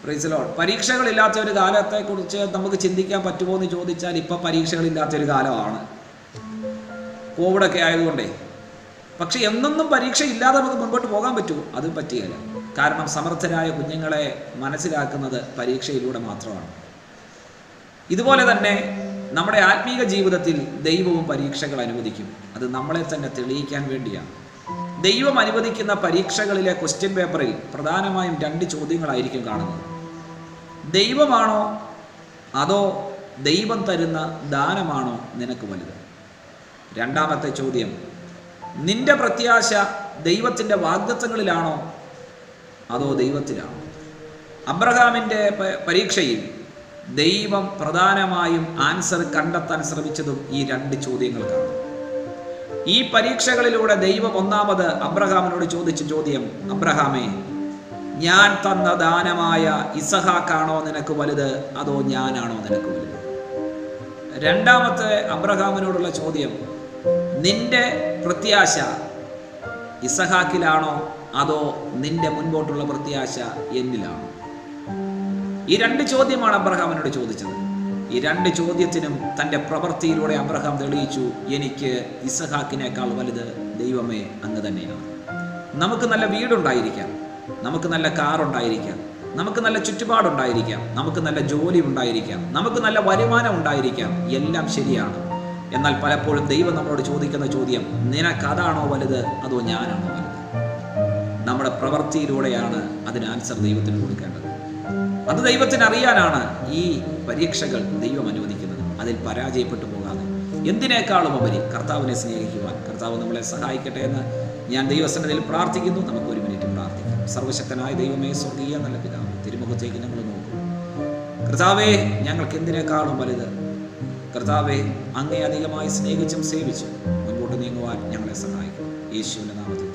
പ്രൈസലോ പരീക്ഷകളില്ലാത്ത ഒരു കാലത്തെക്കുറിച്ച് നമുക്ക് ചിന്തിക്കാൻ പറ്റുമോ എന്ന് ചോദിച്ചാൽ ഇപ്പം പരീക്ഷകളില്ലാത്ത ഒരു കാലമാണ് കോവിഡൊക്കെ ആയതുകൊണ്ടേ പക്ഷെ എന്നൊന്നും പരീക്ഷ ഇല്ലാതെ നമുക്ക് മുൻപോട്ട് പോകാൻ പറ്റുമോ അത് പറ്റുകയില്ല കാരണം സമർത്ഥരായ കുഞ്ഞുങ്ങളെ മനസ്സിലാക്കുന്നത് പരീക്ഷയിലൂടെ മാത്രമാണ് ഇതുപോലെ തന്നെ നമ്മുടെ ആത്മീക ജീവിതത്തിൽ ദൈവവും പരീക്ഷകൾ അനുവദിക്കും അത് നമ്മളെ തന്നെ തെളിയിക്കാൻ വേണ്ടിയാണ് ദൈവം അനുവദിക്കുന്ന പരീക്ഷകളിലെ ക്വസ്റ്റ്യൻ പേപ്പറിൽ പ്രധാനമായും രണ്ട് ചോദ്യങ്ങളായിരിക്കും കാണുന്നത് ദൈവമാണോ അതോ ദൈവം തരുന്ന ദാനമാണോ നിനക്ക് വലുത് രണ്ടാമത്തെ ചോദ്യം നിന്റെ പ്രത്യാശ ദൈവത്തിൻ്റെ വാഗ്ദത്വങ്ങളിലാണോ അതോ ദൈവത്തിലാണോ അബ്രഹാമിൻ്റെ പ- പരീക്ഷയിൽ ദൈവം പ്രധാനമായും ആൻസർ കണ്ടെത്താൻ ശ്രമിച്ചതും ഈ രണ്ട് ചോദ്യങ്ങൾക്കാണ് ഈ പരീക്ഷകളിലൂടെ ദൈവം ഒന്നാമത് അബ്രഹാമിനോട് ചോദിച്ച ചോദ്യം അബ്രഹാമേ ഞാൻ തന്ന ദാനമായ ഇസഹാക്കാണോ നിനക്ക് വലുത് അതോ ഞാനാണോ നിനക്ക് വലുത് രണ്ടാമത്തെ അബ്രഹാമിനോടുള്ള ചോദ്യം നിന്റെ പ്രത്യാശ ഇസഹാക്കിലാണോ അതോ നിന്റെ മുൻപോട്ടുള്ള പ്രത്യാശ എന്നിലാണോ ഈ രണ്ട് ചോദ്യമാണ് അബ്രഹാമിനോട് ചോദിച്ചത് ഈ രണ്ട് ചോദ്യത്തിനും തൻ്റെ പ്രവൃത്തിയിലൂടെ അബ്രഹാം തെളിയിച്ചു എനിക്ക് ഇസഹാക്കിനേക്കാൾ വലുത് ദൈവമേ അങ്ങ് തന്നെയാണ് നമുക്ക് നല്ല വീടുണ്ടായിരിക്കാം നമുക്ക് നല്ല കാറുണ്ടായിരിക്കാം നമുക്ക് നല്ല ചുറ്റുപാടുണ്ടായിരിക്കാം നമുക്ക് നല്ല ജോലി ഉണ്ടായിരിക്കാം നമുക്ക് നല്ല വരുമാനം ഉണ്ടായിരിക്കാം എല്ലാം ശരിയാണ് എന്നാൽ പലപ്പോഴും ദൈവം നമ്മളോട് ചോദിക്കുന്ന ചോദ്യം നിനക്ക് അതാണോ വലുത് അതോ ഞാനാണോ വലുത് നമ്മുടെ പ്രവൃത്തിയിലൂടെയാണ് അതിന് ആൻസർ ദൈവത്തിന് കൊടുക്കേണ്ടത് അത് ദൈവത്തിന് അറിയാനാണ് ഈ പരീക്ഷകൾ ദൈവം അനുവദിക്കുന്നത് അതിൽ പരാജയപ്പെട്ടു പോകാതെ എന്തിനേക്കാളും ഉപരി കർത്താവിനെ സ്നേഹിക്കുവാൻ കർത്താവ് നമ്മളെ സഹായിക്കട്ടെ എന്ന് ഞാൻ ദൈവസന്നതിൽ പ്രാർത്ഥിക്കുന്നു നമുക്ക് ഒരു മിനിറ്റ് പ്രാർത്ഥിക്കാം സർവശക്തനായ ദൈവമേ സ്വർഗീയ നല്ല പിതാവ് തിരുമുഖത്തേക്ക് ഞങ്ങൾ നോക്കും കർത്താവേ ഞങ്ങൾക്ക് എന്തിനേക്കാളും വലുത് കർത്താവെ അങ്ങേ അധികമായി സ്നേഹിച്ചും സേവിച്ചും മുൻപോട്ട് നീങ്ങുവാൻ ഞങ്ങളെ സഹായിക്കും യേശുവിൻ്റെ നാമത്തിൽ